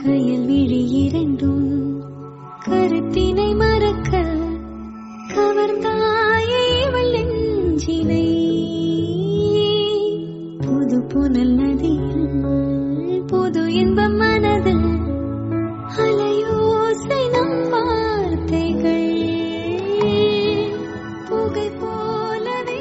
கயல் விழி இரண்டும் கருத்தினை மறக்க கவர்ந்தாயே இவள் நெஞ்சினை புது புனல் நதியில் புது இன்பம் மனதில் அலையோசை நம் வார்த்தைகள் புகை போலவே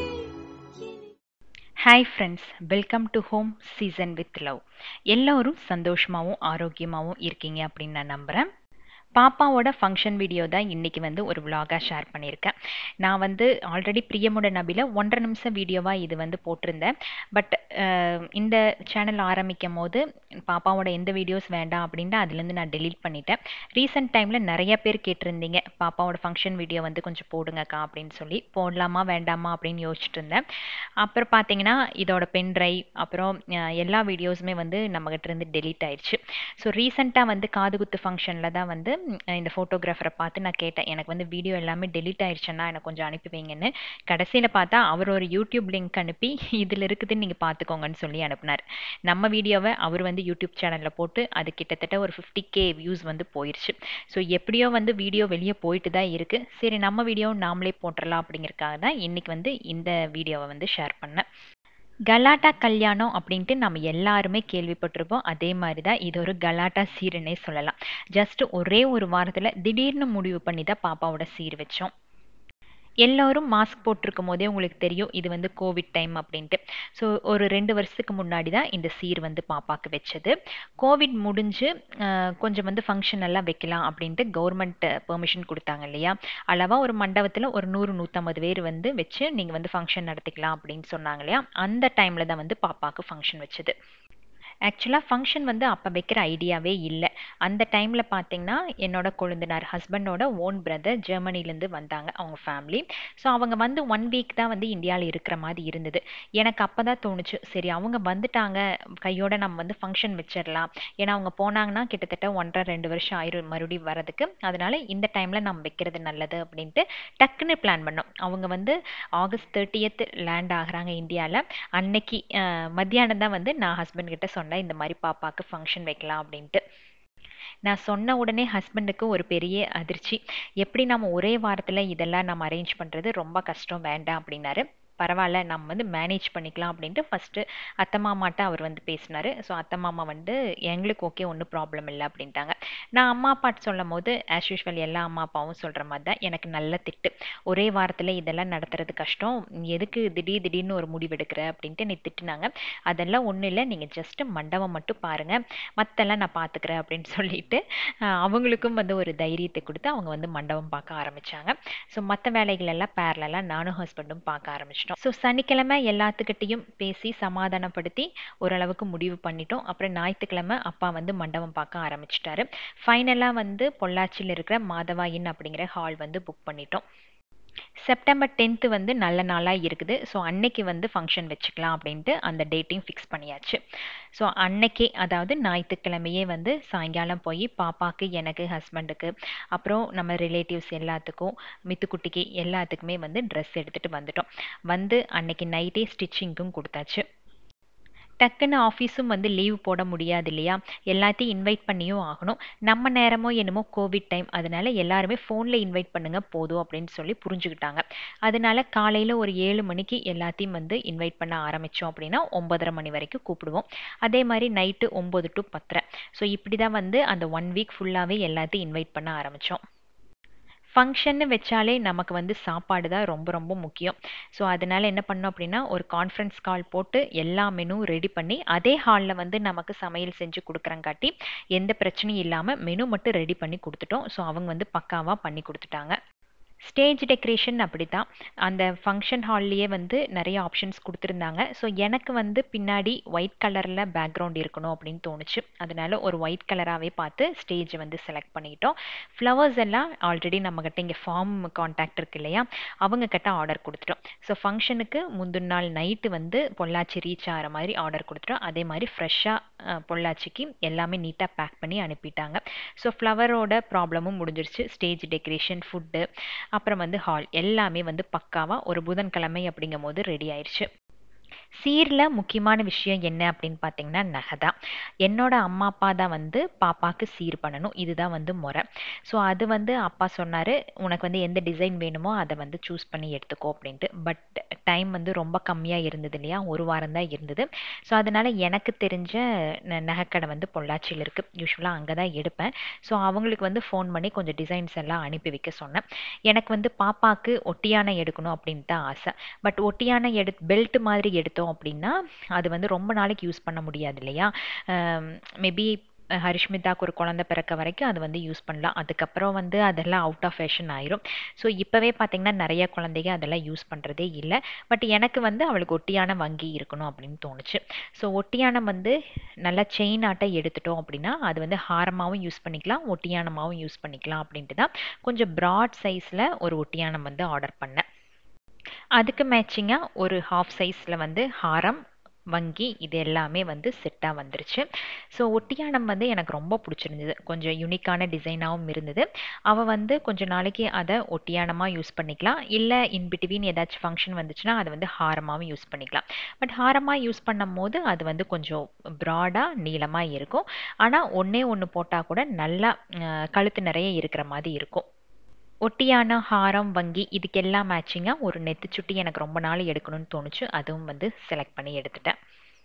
hi friends welcome to home season with love எல்லோரும் சந்தோஷமாகவும் ஆரோக்கியமாகவும் இருக்கீங்க அப்படின்னு நான் நம்புகிறேன் பாப்பாவோட ஃபங்க்ஷன் வீடியோ தான் இன்றைக்கி வந்து ஒரு vlog-ஆ ஷேர் பண்ணியிருக்கேன் நான் வந்து ஆல்ரெடி பிரியமுட நபியில் ஒன்றரை நிமிஷம் வீடியோவாக இது வந்து போட்டிருந்தேன் பட் இந்த சேனல் ஆரம்பிக்கும் போது பாப்பாவோட எந்த வீடியோஸ் வேண்டாம் அப்படின்ட்டு அதுலேருந்து நான் delete பண்ணிட்டேன் ரீசெண்ட் டைமில் நிறைய பேர் கேட்டிருந்தீங்க பாப்பாவோட ஃபங்க்ஷன் வீடியோ வந்து கொஞ்சம் போடுங்கக்கா அப்படின்னு சொல்லி போடலாமா வேண்டாமா அப்படின்னு யோசிச்சுட்டு இருந்தேன் அப்புறம் பார்த்தீங்கன்னா இதோட பென் ட்ரைவ் அப்புறம் அஹ், எல்லா வீடியோஸுமே வந்து நம்மகிட்ட இருந்து delete ஆயிடுச்சு ஸோ ரீசெண்டாக வந்து காதுகுத்து ஃபங்க்ஷனில் தான் வந்து ம், இந்த ஃபோட்டோகிராஃபரை பார்த்து நான் கேட்டேன் எனக்கு வந்து வீடியோ எல்லாமே delete ஆயிடுச்சுன்னா எனக்கு கொஞ்சம் அனுப்பி வைங்கன்னு கடைசியில் பார்த்தா அவர் ஒரு யூடியூப் லிங்க் அனுப்பி இதில் இருக்குதுன்னு நீங்கள் பார்த்துக்கோங்கன்னு சொல்லி அனுப்புனார் நம்ம வீடியோவை அவர் வந்து யூடியூப் சேனலில் போட்டு அது கிட்டத்தட்ட ஒரு ஃபிஃப்டி கே வியூஸ் வந்து போயிடுச்சு ஸோ எப்படியோ வந்து வீடியோ வெளியே போயிட்டு தான் இருக்குது சரி நம்ம வீடியோ நாமளே போட்டுடலாம் அப்படிங்கிறதுக்காக தான் இன்றைக்கி வந்து இந்த வீடியோவை வந்து ஷேர் பண்ணேன் கலாட்டா கல்யாணம் அப்படின்ட்டு நம்ம எல்லாருமே கேள்விப்பட்டிருப்போம் அதே மாதிரி தான் இது ஒரு கலாட்டா சீருன்னே சொல்லலாம் ஜஸ்ட் ஒரே ஒரு வாரத்தில் திடீர்னு முடிவு பண்ணி தான் பாப்பாவோட சீர் வச்சோம் எல்லோரும் மாஸ்க் போட்டிருக்கும் போதே உங்களுக்கு தெரியும் இது வந்து கோவிட் டைம் அப்படின்ட்டு ஸோ ஒரு ரெண்டு வருஷத்துக்கு முன்னாடி தான் இந்த சீர் வந்து பாப்பாக்கு வச்சது கோவிட் முடிஞ்சு அஹ், கொஞ்சம் வந்து ஃபங்க்ஷன் எல்லாம் வைக்கலாம் அப்படின்ட்டு கவர்மெண்ட் பெர்மிஷன் கொடுத்தாங்க இல்லையா அளவாக ஒரு மண்டபத்தில் ஒரு நூறு நூற்றம்பது பேர் வந்து வச்சு நீங்கள் வந்து ஃபங்க்ஷன் நடத்திக்கலாம் அப்படின்னு சொன்னாங்க இல்லையா அந்த டைமில் தான் வந்து பாப்பாவுக்கு ஃபங்க்ஷன் வச்சது ஆக்சுவலாக ஃபங்க்ஷன் வந்து அப்போ வைக்கிற ஐடியாவே இல்லை அந்த டைமில் பார்த்தீங்கன்னா என்னோட கொழுந்தனார் ஹஸ்பண்டோட ஓன் பிரதர் ஜெர்மனிலேருந்து வந்தாங்க அவங்க ஃபேமிலி ஸோ அவங்க வந்து ஒன் வீக் தான் வந்து இந்தியாவில் இருக்கிற மாதிரி இருந்தது எனக்கு அப்போ தான் தோணுச்சு சரி அவங்க வந்துட்டாங்க கையோட நம்ம வந்து ஃபங்க்ஷன் வச்சிடலாம் ஏன்னா அவங்க போனாங்கன்னா கிட்டத்தட்ட ஒன்றரை ரெண்டு வருஷம் ஆயிரும் மறுபடியும் வரதுக்கு அதனால இந்த டைமில் நம்ம வைக்கிறது நல்லது அப்படின்ட்டு டக்குன்னு பிளான் பண்ணோம் அவங்க வந்து ஆகஸ்ட் தேர்ட்டியத் லேண்ட் ஆகுறாங்க இந்தியாவில் அன்னைக்கு அஹ், மத்தியானம் தான் வந்து நான் ஹஸ்பண்ட் கிட்ட சொன்னேன் இந்த மாதிரி பாப்பாக்கு ஃபங்க்ஷன் வைக்கலாம் அப்படின்ட்டு நான் சொன்ன உடனே ஹஸ்பண்டுக்கு ஒரு பெரிய அதிர்ச்சி எப்படி நம்ம ஒரே வாரத்தில் இதெல்லாம் நம்ம அரேஞ்ச் பண்ணுறது ரொம்ப கஷ்டம் வேண்டாம் அப்படின்னாரு பரவாயில்ல நம்ம வந்து மேனேஜ் பண்ணிக்கலாம் அப்படின்ட்டு ஃபஸ்ட்டு அத்தை மாமாட்ட அவர் வந்து பேசினார் ஸோ அத்தை மாமா வந்து எங்களுக்கு ஓகே ஒன்றும் ப்ராப்ளம் இல்லை அப்படின்ட்டாங்க நான் அம்மா அப்பாட்ட சொல்லும் போது ஆஸ் யூஷுவல் எல்லா அம்மா அப்பாவும் சொல்கிற மாதிரி தான் எனக்கு நல்ல திட்டு ஒரே வாரத்தில் இதெல்லாம் நடத்துறது கஷ்டம் நீ எதுக்கு திடீர் திடீர்னு ஒரு முடிவெடுக்கிற அப்படின்ட்டு நீ திட்டுனாங்க அதெல்லாம் ஒன்றும் இல்லை நீங்கள் ஜஸ்ட்டு மண்டபம் மட்டும் பாருங்கள் மற்றெல்லாம் நான் பார்த்துக்கிறேன் அப்படின்னு சொல்லிட்டு ஆஹ், அவங்களுக்கும் வந்து ஒரு தைரியத்தை கொடுத்து அவங்க வந்து மண்டபம் பார்க்க ஆரம்பிச்சாங்க ஸோ மற்ற வேலைகள் எல்லாம் பேரலாம் நானும் ஹஸ்பண்டும் பார்க்க ஆரம்பிச்சிட்டோம் ஸோ சனிக்கிழமை எல்லாத்துக்கிட்டையும் பேசி சமாதானப்படுத்தி ஓரளவுக்கு முடிவு பண்ணிட்டோம் அப்புறம் ஞாயிற்றுக்கிழமை அப்பா வந்து மண்டபம் பார்க்க ஆரம்பிச்சிட்டாரு ஃபைனலாக வந்து பொள்ளாச்சியில் இருக்கிற மாதவா இன் அப்படிங்கிற ஹால் வந்து புக் பண்ணிட்டோம் செப்டம்பர் டென்த்து வந்து நல்ல நாளாக இருக்குது ஸோ அன்னைக்கு வந்து ஃபங்க்ஷன் வச்சுக்கலாம் அப்படின்ட்டு அந்த டேட்டையும் ஃபிக்ஸ் பண்ணியாச்சு ஸோ அன்னைக்கே அதாவது ஞாயிற்றுக்கிழமையே வந்து சாயங்காலம் போய் பாப்பாக்கு எனக்கு ஹஸ்பண்டுக்கு அப்புறம் நம்ம ரிலேட்டிவ்ஸ் எல்லாத்துக்கும் மித்துக்குட்டிக்கு எல்லாத்துக்குமே வந்து ட்ரெஸ் எடுத்துகிட்டு வந்துட்டோம் வந்து அன்னைக்கு நைட்டே ஸ்டிச்சிங்க்கும் கொடுத்தாச்சு டக்குன்னு ஆஃபீஸும் வந்து லீவ் போட முடியாது இல்லையா எல்லாத்தையும் இன்வைட் பண்ணியும் ஆகணும் நம்ம நேரமோ என்னமோ கோவிட் டைம் அதனால எல்லாருமே ஃபோனில் இன்வைட் பண்ணுங்க போதும் அப்படின்னு சொல்லி புரிஞ்சுக்கிட்டாங்க அதனால காலையில் ஒரு ஏழு மணிக்கு எல்லாத்தையும் வந்து இன்வைட் பண்ண ஆரம்பித்தோம் அப்படின்னா ஒன்பதரை மணி வரைக்கும் கூப்பிடுவோம் அதே மாதிரி நைட்டு ஒம்பது டு பத்தரை ஸோ இப்படி தான் வந்து அந்த ஒன் வீக் ஃபுல்லாகவே எல்லாத்தையும் இன்வைட் பண்ண ஆரம்பித்தோம் ஃபங்க்ஷன்னு வச்சாலே நமக்கு வந்து சாப்பாடு தான் ரொம்ப ரொம்ப முக்கியம் ஸோ அதனால என்ன பண்ணோம் அப்படின்னா ஒரு கான்ஃபரன்ஸ் கால் போட்டு எல்லா மெனு ரெடி பண்ணி அதே ஹாலில் வந்து நமக்கு சமையல் செஞ்சு கொடுக்குறங்காட்டி எந்த பிரச்சனையும் இல்லாமல் மெனு மட்டும் ரெடி பண்ணி கொடுத்துட்டோம் ஸோ அவங்க வந்து பக்காவாக பண்ணி கொடுத்துட்டாங்க ஸ்டேஜ் டெக்கரேஷன் அப்படி தான் அந்த ஃபங்க்ஷன் ஹால்லையே வந்து நிறைய ஆப்ஷன்ஸ் கொடுத்துருந்தாங்க ஸோ எனக்கு வந்து பின்னாடி ஒயிட் கலரில் பேக்ரவுண்ட் இருக்கணும் அப்படின்னு தோணுச்சு அதனால ஒரு ஒயிட் கலராகவே பார்த்து ஸ்டேஜை வந்து செலக்ட் பண்ணிட்டோம் ஃப்ளவர்ஸ் எல்லாம் ஆல்ரெடி நம்மக்கிட்ட இங்கே ஃபார்ம் காண்டாக்ட் இருக்கு இல்லையா அவங்க கிட்ட ஆர்டர் கொடுத்துட்டோம் ஸோ ஃபங்க்ஷனுக்கு முந்தின நாள் நைட்டு வந்து பொள்ளாச்சி ரீச் ஆகிற மாதிரி ஆர்டர் கொடுத்துட்டோம் அதே மாதிரி ஃப்ரெஷ்ஷாக பொள்ளாச்சிக்கு எல்லாமே நீட்டாக பேக் பண்ணி அனுப்பிட்டாங்க ஸோ ஃப்ளவரோட ப்ராப்ளமும் முடிஞ்சிருச்சு ஸ்டேஜ் டெக்கரேஷன் ஃபுட்டு அப்புறம் வந்து ஹால் எல்லாமே வந்து பக்காவாக ஒரு புதன்கிழமை அப்படிங்கும் போது ரெடி ஆயிடுச்சு சீரில் முக்கியமான விஷயம் என்ன அப்படின்னு பார்த்தீங்கன்னா நகை தான் என்னோட அம்மா அப்பா தான் வந்து பாப்பாவுக்கு சீர் பண்ணணும் இதுதான் வந்து முறை ஸோ அது வந்து அப்பா சொன்னார் உனக்கு வந்து எந்த டிசைன் வேணுமோ அதை வந்து சூஸ் பண்ணி எடுத்துக்கோ அப்படின்ட்டு பட் டைம் வந்து ரொம்ப கம்மியாக இருந்தது இல்லையா ஒரு வாரம் தான் இருந்தது ஸோ அதனால் எனக்கு தெரிஞ்ச ந- நகைக்கடை வந்து பொள்ளாச்சியில் இருக்குது யூஸ்வலாக அங்கே தான் எடுப்பேன் ஸோ அவங்களுக்கு வந்து ஃபோன் பண்ணி கொஞ்சம் டிசைன்ஸ் எல்லாம் அனுப்பி வைக்க சொன்னேன் எனக்கு வந்து பாப்பாவுக்கு ஒட்டியானை எடுக்கணும் அப்படின்ட்டு தான் ஆசை பட் ஒட்டியானை எடு பெல்ட் மாதிரி எடுத்தோம் அப்படின்னா அது வந்து ரொம்ப நாளைக்கு யூஸ் பண்ண முடியாது இல்லையா மேபி ஹரிஷ்மிதாக்கு ஒரு குழந்தை பிறக்க வரைக்கும் அது வந்து யூஸ் பண்ணலாம் அதுக்கப்புறம் வந்து அதெல்லாம் அவுட் ஆஃப் ஃபேஷன் ஆயிரும் ஸோ இப்போவே பார்த்தீங்கன்னா நிறைய குழந்தைங்க அதெல்லாம் யூஸ் பண்ணுறதே இல்லை பட் எனக்கு வந்து அவளுக்கு ஒட்டியான வங்கி இருக்கணும் அப்படின்னு தோணுச்சு ஸோ ஒட்டியானம் வந்து நல்லா செயின் ஆட்டை எடுத்துட்டோம் அப்படின்னா அது வந்து ஹாரமாகவும் யூஸ் பண்ணிக்கலாம் ஒட்டியானமாகவும் யூஸ் பண்ணிக்கலாம் அப்படின்ட்டு தான் கொஞ்சம் ப்ராட் சைஸில் ஒரு ஒட்டியானம் வந்து ஆர்டர் பண்ணேன் அதுக்கு மேட்சிங்காக ஒரு ஹாஃப் சைஸில் வந்து ஹாரம் வங்கி இது எல்லாமே வந்து செட்டாக வந்துருச்சு ஸோ ஒட்டியானம் வந்து எனக்கு ரொம்ப பிடிச்சிருந்தது கொஞ்சம் யூனிக்கான டிசைனாகவும் இருந்தது அவள் வந்து கொஞ்ச நாளைக்கு அதை ஒட்டியானமாக யூஸ் பண்ணிக்கலாம் இல்லை இன் பிட்வீன் ஏதாச்சும் ஃபங்க்ஷன் வந்துச்சுன்னா அதை வந்து ஹாரமாகவும் யூஸ் பண்ணிக்கலாம் பட் ஹாரமாக யூஸ் பண்ணும் போது அது வந்து கொஞ்சம் ப்ராடாக நீளமாக இருக்கும் ஆனால் ஒன்றே ஒன்று போட்டால் கூட நல்லா அஹ், கழுத்து நிறைய இருக்கிற மாதிரி இருக்கும் ஒட்டியான ஹாரம் வங்கி இதுக்கெல்லாம் மேட்சிங்காக ஒரு நெத்திச்சுட்டி எனக்கு ரொம்ப நாள் எடுக்கணும்னு தோணுச்சு அதுவும் வந்து செலக்ட் பண்ணி எடுத்துட்டேன்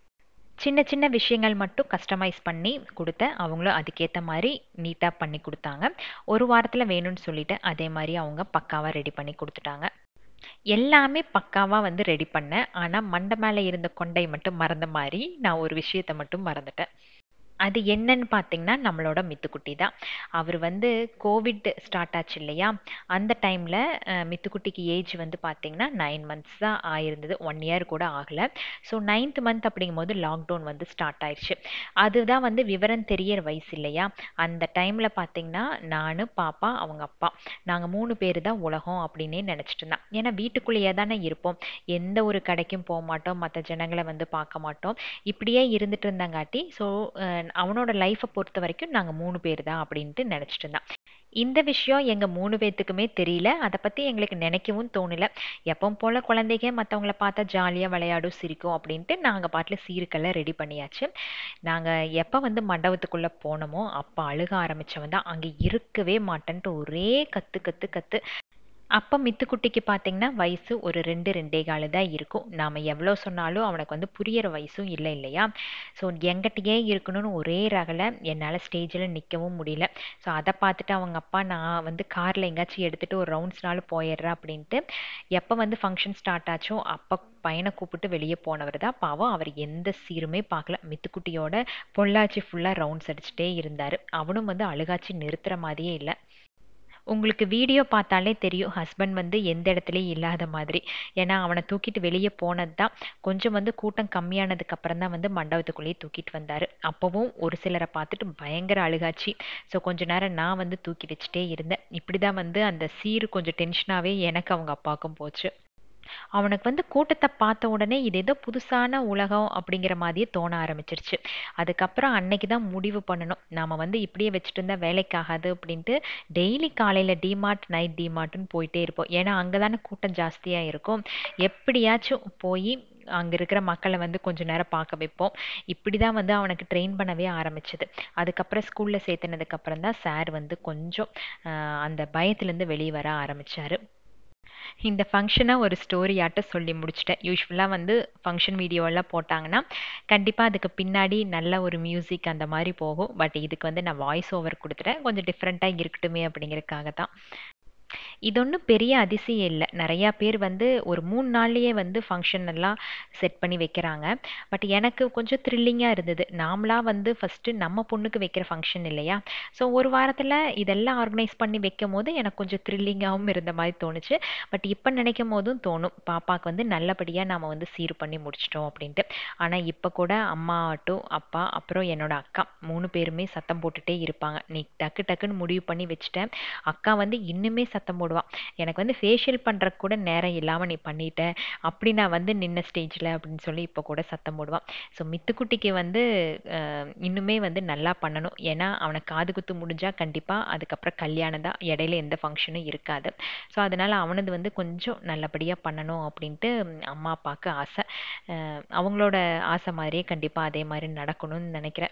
சின்ன சின்ன விஷயங்கள் மட்டும் கஸ்டமைஸ் பண்ணி கொடுத்தேன் அவங்களும் அதுக்கேற்ற மாதிரி நீட்டாக பண்ணி கொடுத்தாங்க ஒரு வாரத்தில் வேணும்னு சொல்லிட்டு அதே மாதிரி அவங்க பக்காவாக ரெடி பண்ணி கொடுத்துட்டாங்க எல்லாமே பக்காவாக வந்து ரெடி பண்ணேன் ஆனால் மண்டை மேலே இருந்த கொண்டை மட்டும் மறந்த மாதிரி நான் ஒரு விஷயத்தை மட்டும் மறந்துட்டேன் அது என்னன்னு பார்த்தீங்கன்னா நம்மளோட மித்துக்குட்டி தான் அவர் வந்து கோவிட் ஸ்டார்ட் ஆச்சு இல்லையா அந்த டைமில் மித்துக்குட்டிக்கு ஏஜ் வந்து பார்த்தீங்கன்னா நைன் மந்த்ஸ் தான் ஆயிருந்தது ஒன் இயர் கூட ஆகலை ஸோ நைன்த் மந்த் அப்படிங்கும்போது லாக்டவுன் வந்து ஸ்டார்ட் ஆயிடுச்சு அதுதான் வந்து விவரம் தெரியற வயசு இல்லையா அந்த டைமில் பார்த்தீங்கன்னா நான் பாப்பா அவங்க அப்பா நாங்கள் மூணு பேர் தான் உலகம் அப்படின்னே நினச்சிட்டு இருந்தேன் ஏன்னா வீட்டுக்குள்ளேயே தானே இருப்போம் எந்த ஒரு கடைக்கும் போக மாட்டோம் மற்ற ஜனங்களை வந்து பார்க்க மாட்டோம் இப்படியே இருந்துட்டு இருந்தாங்காட்டி ஸோ அவனோட லைஃப்பை பொறுத்த வரைக்கும் நாங்கள் மூணு பேர் தான் அப்படின்ட்டு நினச்சிட்டு இருந்தான் இந்த விஷயம் எங்கள் மூணு பேர்த்துக்குமே தெரியல அதை பற்றி எங்களுக்கு நினைக்கவும் தோணல எப்பவும் போல் குழந்தைங்க மற்றவங்கள பார்த்தா ஜாலியாக விளையாடும் சிரிக்கும் அப்படின்ட்டு நாங்கள் பாட்டில் சீருக்கெல்லாம் ரெடி பண்ணியாச்சு நாங்கள் எப்போ வந்து மண்டபத்துக்குள்ளே போனோமோ அப்போ அழுக ஆரம்பித்தவன் தான் அங்கே இருக்கவே மாட்டேன்ட்டு ஒரே கத்து கத்து கத்து அப்போ மித்துக்குட்டிக்கு பார்த்தீங்கன்னா வயசு ஒரு ரெண்டு ரெண்டே காலு தான் இருக்கும் நாம் எவ்வளோ சொன்னாலும் அவனுக்கு வந்து புரியற வயசும் இல்லை இல்லையா ஸோ எங்கிட்டயே இருக்கணும்னு ஒரே ரகலை என்னால் ஸ்டேஜில் நிற்கவும் முடியல ஸோ அதை பார்த்துட்டு அவங்க அப்பா நான் வந்து காரில் எங்கேயாச்சும் எடுத்துகிட்டு ஒரு ரவுண்ட்ஸ்னாலும் போயிடுறேன் அப்படின்ட்டு எப்போ வந்து ஃபங்க்ஷன் ஸ்டார்ட் ஆச்சோ அப்போ பையனை கூப்பிட்டு வெளியே போனவர் தான் பாவம் அவர் எந்த சீருமே பார்க்கல மித்துக்குட்டியோட பொள்ளாச்சி ஃபுல்லாக ரவுண்ட்ஸ் அடிச்சுட்டே இருந்தார் அவனும் வந்து அழுகாச்சி நிறுத்துற மாதிரியே இல்லை உங்களுக்கு வீடியோ பார்த்தாலே தெரியும் ஹஸ்பண்ட் வந்து எந்த இடத்துலையும் இல்லாத மாதிரி ஏன்னா அவனை தூக்கிட்டு வெளியே போனது தான் கொஞ்சம் வந்து கூட்டம் கம்மியானதுக்கு அப்புறம் தான் வந்து மண்டபத்துக்குள்ளேயே தூக்கிட்டு வந்தார் அப்போவும் ஒரு சிலரை பார்த்துட்டு பயங்கர அழுகாச்சு ஸோ கொஞ்ச நேரம் நான் வந்து தூக்கி வச்சுட்டே இருந்தேன் இப்படி தான் வந்து அந்த சீர் கொஞ்சம் டென்ஷனாகவே எனக்கு அவங்க அப்பாவுக்கும் போச்சு அவனுக்கு வந்து கூட்டத்தை பார்த்த உடனே இது ஏதோ புதுசான உலகம் அப்படிங்கிற மாதிரியே தோண ஆரம்பிச்சிருச்சு அதுக்கப்புறம் அன்னைக்கு தான் முடிவு பண்ணணும் நாம் வந்து இப்படியே வச்சுட்டு இருந்தால் வேலைக்காகாது அப்படின்ட்டு டெய்லி காலையில் டிமார்ட் நைட் டிமார்ட்னு போயிட்டே இருப்போம் ஏன்னா அங்கே தானே கூட்டம் ஜாஸ்தியாக இருக்கும் எப்படியாச்சும் போய் அங்கே இருக்கிற மக்களை வந்து கொஞ்ச நேரம் பார்க்க வைப்போம் இப்படி தான் வந்து அவனுக்கு ட்ரெயின் பண்ணவே ஆரம்பிச்சது அதுக்கப்புறம் ஸ்கூலில் சேர்த்துனதுக்கப்புறம் தான் சார் வந்து கொஞ்சம் ஆஹ், அந்த பயத்துலேருந்து வெளியே வர ஆரம்பிச்சாரு இந்த ஃபங்க்ஷனை ஒரு ஸ்டோரியாட்ட சொல்லி முடிச்சிட்டேன் யூஸ்வலாக வந்து ஃபங்க்ஷன் வீடியோவெல்லாம் போட்டாங்கன்னா கண்டிப்பாக அதுக்கு பின்னாடி நல்ல ஒரு மியூசிக் அந்த மாதிரி போகும் பட் இதுக்கு வந்து நான் வாய்ஸ் ஓவர் கொடுத்துட்டேன் கொஞ்சம் டிஃப்ரெண்ட்டாக இருக்கட்டுமே அப்படிங்கிறதுக்காக தான் இது ஒன்றும் பெரிய அதிசயம் இல்லை நிறையா பேர் வந்து ஒரு மூணு நாள்லேயே வந்து ஃபங்க்ஷன் எல்லாம் செட் பண்ணி வைக்கிறாங்க பட் எனக்கு கொஞ்சம் த்ரில்லிங்காக இருந்தது நாமளாக வந்து ஃபஸ்ட்டு நம்ம பொண்ணுக்கு வைக்கிற ஃபங்க்ஷன் இல்லையா ஸோ ஒரு வாரத்தில் இதெல்லாம் ஆர்கனைஸ் பண்ணி வைக்கும் போது எனக்கு கொஞ்சம் த்ரில்லிங்காகவும் இருந்த மாதிரி தோணுச்சு பட் இப்போ நினைக்கும் போதும் தோணும் பாப்பாவுக்கு வந்து நல்லபடியாக நாம் வந்து சீர் பண்ணி முடிச்சிட்டோம் அப்படின்ட்டு ஆனால் இப்போ கூட அம்மா ஆட்டும் அப்பா அப்புறம் என்னோட அக்கா மூணு பேருமே சத்தம் போட்டுட்டே இருப்பாங்க நீ டக்கு டக்குன்னு முடிவு பண்ணி வச்சுட்டேன் அக்கா வந்து இன்னுமே சத்தம் போடுவான் எனக்கு வந்து ஃபேஷியல் பண்ணுறக்கு கூட நேரம் இல்லாமல் நீ பண்ணிட்ட அப்படி நான் வந்து நின்ன ஸ்டேஜில் அப்படின்னு சொல்லி இப்போ கூட சத்தம் போடுவான் ஸோ மித்துக்குட்டிக்கு வந்து அஹ், இன்னுமே வந்து நல்லா பண்ணணும் ஏன்னா அவனுக்கு காது குத்து முடிஞ்சால் கண்டிப்பாக அதுக்கப்புறம் கல்யாணம் தான் இடையில எந்த ஃபங்க்ஷனும் இருக்காது ஸோ அதனால் அவனது வந்து கொஞ்சம் நல்லபடியாக பண்ணணும் அப்படின்ட்டு ம், அம்மா அப்பாவுக்கு ஆசை அஹ், அவங்களோட ஆசை மாதிரியே கண்டிப்பாக அதே மாதிரி நடக்கணும்னு நினைக்கிறேன்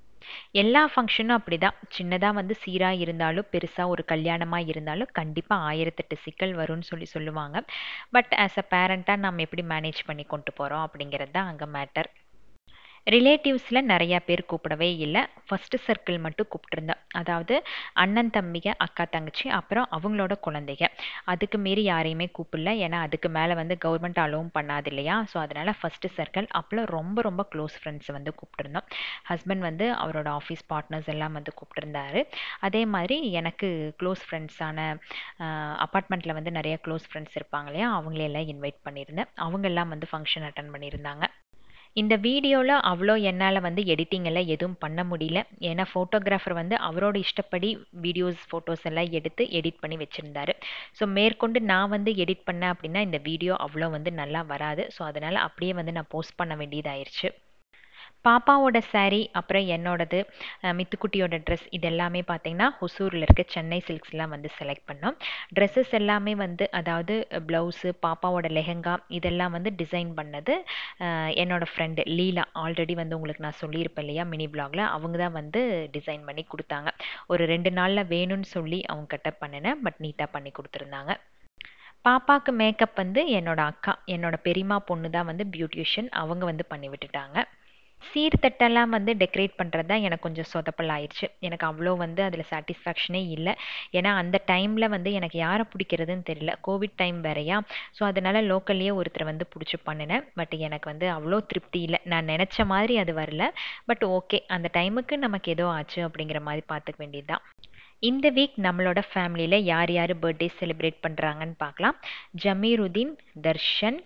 எல்லா ஃபங்க்ஷனும் அப்படிதான் சின்னதா வந்து சீரா இருந்தாலும் பெருசா ஒரு கல்யாணமா இருந்தாலும் கண்டிப்பா ஆயிரத்தெட்டு சிக்கல் வரும்னு சொல்லி சொல்லுவாங்க பட் ஆஸ் அ பேரண்டா நம்ம எப்படி மேனேஜ் பண்ணி கொண்டு போறோம் அப்படிங்கிறது தான் அங்க மேட்டர் ரிலேட்டிவ்ஸில் நிறையா பேர் கூப்பிடவே இல்லை ஃபஸ்ட்டு சர்க்கிள் மட்டும் கூப்பிட்டுருந்தேன் அதாவது அண்ணன் தம்பிங்க அக்கா தங்கச்சி அப்புறம் அவங்களோட குழந்தைங்க அதுக்கு மீறி யாரையுமே கூப்பிடல ஏன்னா அதுக்கு மேலே வந்து கவர்மெண்ட் அலோவும் பண்ணாது இல்லையா ஸோ அதனால் ஃபஸ்ட்டு சர்க்கிள் அப்புறம் ரொம்ப ரொம்ப க்ளோஸ் ஃப்ரெண்ட்ஸ் வந்து கூப்பிட்டுருந்தோம் ஹஸ்பண்ட் வந்து அவரோட ஆஃபீஸ் பார்ட்னர்ஸ் எல்லாம் வந்து கூப்பிட்டுருந்தாரு அதே மாதிரி எனக்கு க்ளோஸ் ஃப்ரெண்ட்ஸான அப்பார்ட்மெண்ட்டில் வந்து நிறைய க்ளோஸ் ஃப்ரெண்ட்ஸ் இருப்பாங்க இல்லையா அவங்களையெல்லாம் இன்வைட் பண்ணியிருந்தேன் அவங்க எல்லாம் வந்து ஃபங்க்ஷன் அட்டன் பண்ணியிருந்தாங்க இந்த வீடியோவில் அவ்வளோ என்னால் வந்து எடிட்டிங் எல்லாம் எதுவும் பண்ண முடியல ஏன்னா ஃபோட்டோகிராஃபர் வந்து அவரோட இஷ்டப்படி வீடியோஸ் ஃபோட்டோஸ் எல்லாம் எடுத்து எடிட் பண்ணி வச்சுருந்தாரு ஸோ மேற்கொண்டு நான் வந்து எடிட் பண்ணேன் அப்படின்னா இந்த வீடியோ அவ்வளோ வந்து நல்லா வராது ஸோ அதனால் அப்படியே வந்து நான் போஸ்ட் பண்ண வேண்டியதாயிருச்சு பாப்பாவோட saree அப்புறம் என்னோடது அஹ் மித்துக்குட்டியோட ட்ரெஸ் இது எல்லாமே பார்த்தீங்கன்னா ஹொசூரில் இருக்க சென்னை சில்க்ஸ்லாம் வந்து செலக்ட் பண்ணோம் ட்ரெஸ்ஸஸ் எல்லாமே வந்து அதாவது ப்ளவுஸு பாப்பாவோட லெஹெங்கா இதெல்லாம் வந்து டிசைன் பண்ணது அஹ் என்னோட ஃப்ரெண்டு லீலா ஆல்ரெடி வந்து உங்களுக்கு நான் சொல்லியிருப்பேன் இல்லையா மினி பிளாக்ல அவங்க தான் வந்து டிசைன் பண்ணி கொடுத்தாங்க ஒரு ரெண்டு நாளில் வேணும்னு சொல்லி அவங்க கிட்ட பண்ணினேன் பட் நீட்டாக பண்ணி கொடுத்துருந்தாங்க பாப்பாக்கு மேக்கப் வந்து என்னோட அக்கா என்னோட பெரியம்மா பொண்ணு தான் வந்து பியூட்டிஷியன் அவங்க வந்து பண்ணி விட்டுட்டாங்க சீர்தட்டெல்லாம் வந்து டெக்கரேட் பண்ணுறது தான் எனக்கு கொஞ்சம் சொதப்பல் ஆயிடுச்சு எனக்கு அவ்வளோ வந்து அதில் சாட்டிஸ்ஃபேக்ஷனே இல்லை ஏன்னா அந்த டைமில் வந்து எனக்கு யாரை பிடிக்கிறதுன்னு தெரியல கோவிட் டைம் வேறையா ஸோ அதனால லோக்கல்லையே ஒருத்தரை வந்து பிடிச்சி பண்ணினேன் பட் எனக்கு வந்து அவ்வளோ திருப்தி இல்லை நான் நினச்ச மாதிரி அது வரல பட் ஓகே அந்த டைமுக்கு நமக்கு ஏதோ ஆச்சு அப்படிங்கிற மாதிரி பார்த்துக்க வேண்டியது தான் இந்த வீக் நம்மளோட ஃபேமிலியில் யார் யார் பர்த்டே செலிப்ரேட் பண்ணுறாங்கன்னு பார்க்கலாம் ஜமீருதீன் தர்ஷன்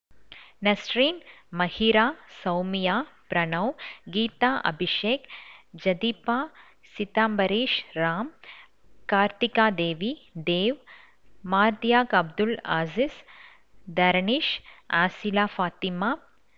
நஸ்ரீன் மஹிரா சௌமியா பிரணவ் கீதா அபிஷேக் ஜதீபா சிதாம்பரீஷ் ராம் கார்த்திகா தேவி தேவ் மார்தியாக் அப்துல் ஆசிஸ் தரணிஷ் ஆசிலா ஃபாத்திமா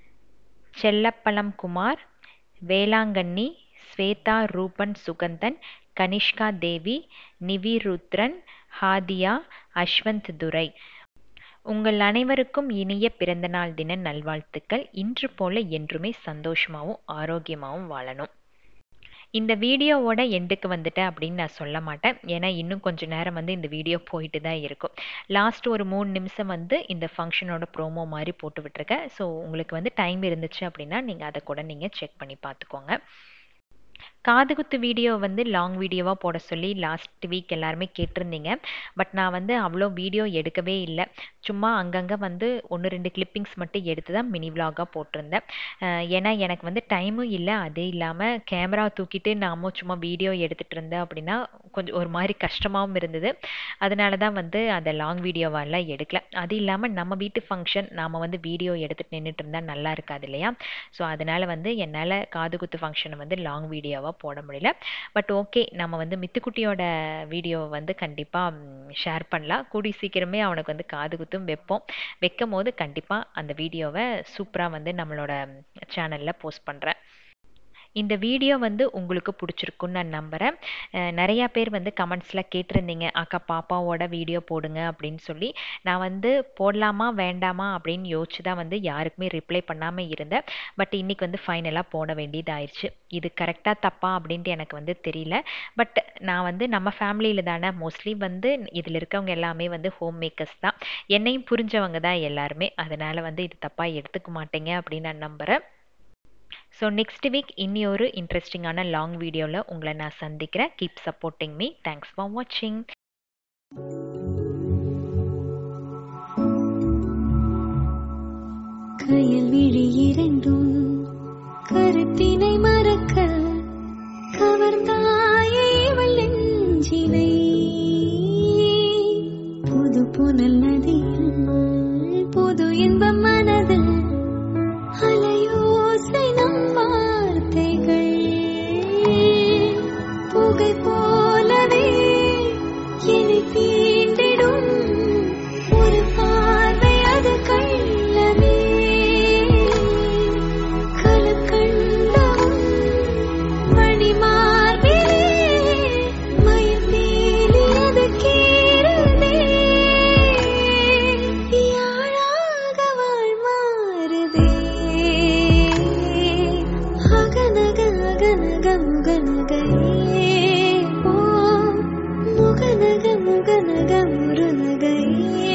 செல்லப்பழம் குமார் வேளாங்கண்ணி ஸ்வேதா ரூபன் சுகந்தன் கனிஷ்கா தேவி நிவி ருத்ரன் ஹாதியா அஸ்வந்த் துரை உங்கள் அனைவருக்கும் இனிய பிறந்தநாள் தின நல்வாழ்த்துக்கள் இன்று போல என்றுமே சந்தோஷமாகவும் ஆரோக்கியமாகவும் வாழணும் இந்த வீடியோவோட எண்டுக்கு வந்துட்டேன் அப்படின்னு நான் சொல்ல மாட்டேன் ஏன்னா இன்னும் கொஞ்ச நேரம் வந்து இந்த வீடியோ போயிட்டு தான் இருக்கும் லாஸ்ட் ஒரு மூணு நிமிஷம் வந்து இந்த ஃபங்க்ஷனோட ப்ரோமோ மாதிரி போட்டு விட்டுருக்கேன் ஸோ உங்களுக்கு வந்து டைம் இருந்துச்சு அப்படின்னா நீங்கள் அதை கூட நீங்கள் செக் பண்ணி பார்த்துக்கோங்க காதுகுத்து வீடியோ வந்து லாங் வீடியோவாக போட சொல்லி லாஸ்ட் வீக் எல்லாருமே கேட்டிருந்தீங்க பட் நான் வந்து அவ்வளோ வீடியோ எடுக்கவே இல்லை சும்மா அங்கங்கே வந்து ஒன்று ரெண்டு கிளிப்பிங்ஸ் மட்டும் எடுத்து தான் மினி விலாகாக போட்டிருந்தேன் அஹ் ஏன்னா எனக்கு வந்து டைமும் இல்லை அதே இல்லாமல் கேமரா தூக்கிட்டு நாமும் சும்மா வீடியோ எடுத்துகிட்டு இருந்தேன் அப்படின்னா கொஞ்சம் ஒரு மாதிரி கஷ்டமாகவும் இருந்தது அதனால தான் வந்து அந்த லாங் வீடியோவெல்லாம் எடுக்கல அது இல்லாமல் நம்ம வீட்டு ஃபங்க்ஷன் நாம் வந்து வீடியோ எடுத்துகிட்டு நின்றுட்டு இருந்தால் நல்லா இருக்காது இல்லையா ஸோ அதனால் வந்து என்னால் காதுகுத்து ஃபங்க்ஷனை வந்து லாங் வீடியோவாக போட முடியல பட் ஓகே நம்ம வந்து மித்துக்குட்டியோட வீடியோவை வந்து கண்டிப்பாக ஷேர் பண்ணலாம் கூடி சீக்கிரமே அவனுக்கு வந்து காது குத்தும் வைப்போம் வைக்கும் போது கண்டிப்பாக அந்த வீடியோவை சூப்பராக வந்து நம்மளோட சேனலில் போஸ்ட் பண்ணுறேன் இந்த வீடியோ வந்து உங்களுக்கு பிடிச்சிருக்குன்னு நான் நம்புகிறேன் அஹ் நிறையா பேர் வந்து கமெண்ட்ஸில் கேட்டிருந்தீங்க அக்கா பாப்பாவோட வீடியோ போடுங்க அப்படின்னு சொல்லி நான் வந்து போடலாமா வேண்டாமா அப்படின்னு யோசிச்சு தான் வந்து யாருக்குமே ரிப்ளை பண்ணாமல் இருந்தேன் பட் இன்னைக்கு வந்து ஃபைனலாக போட வேண்டியதாயிருச்சு இது கரெக்டாக தப்பா அப்படின்ட்டு எனக்கு வந்து தெரியல பட் நான் வந்து நம்ம ஃபேமிலியில் தானே மோஸ்ட்லி வந்து இதில் இருக்கவங்க எல்லாமே வந்து ஹோம் மேக்கர்ஸ் தான் என்னையும் புரிஞ்சவங்க தான் எல்லாருமே அதனால் வந்து இது தப்பாக எடுத்துக்க மாட்டேங்க அப்படின்னு நான் நம்புகிறேன் ஸோ நெக்ஸ்ட் வீக் இனி ஒரு இன்ட்ரெஸ்டிங்கான லாங் வீடியோவில் உங்களை நான் சந்திக்கிறேன் keep supporting me thanks for வாட்சிங் கயல் விழி இரண்டும் கருத்தினை மறக்க கவர்ந்தாயே இவள் நெஞ்சினை புது புனல் நதியில் புது இன்பம் மனதில் அலையோசை நம் வார்த்தைகள் புகை போலவே என்னை தீண்டிடும் முகநக முகநகையே ஓ முகநக முகநக முருநகையே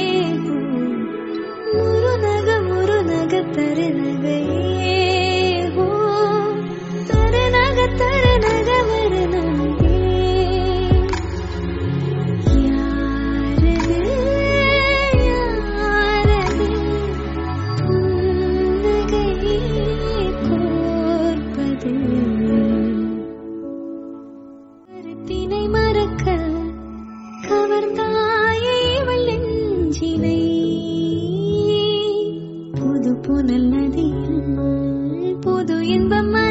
ஓ முருநக முருநக தருநகையே ஓ தருநக தருநக வருநகையே யாரது யாரது புன்னகை கோர்ப்பது கருத்தினை மறக்க கவர்ந்தாயே இவள் நெஞ்சினை புது புனல் நதியில் புது இன்பம்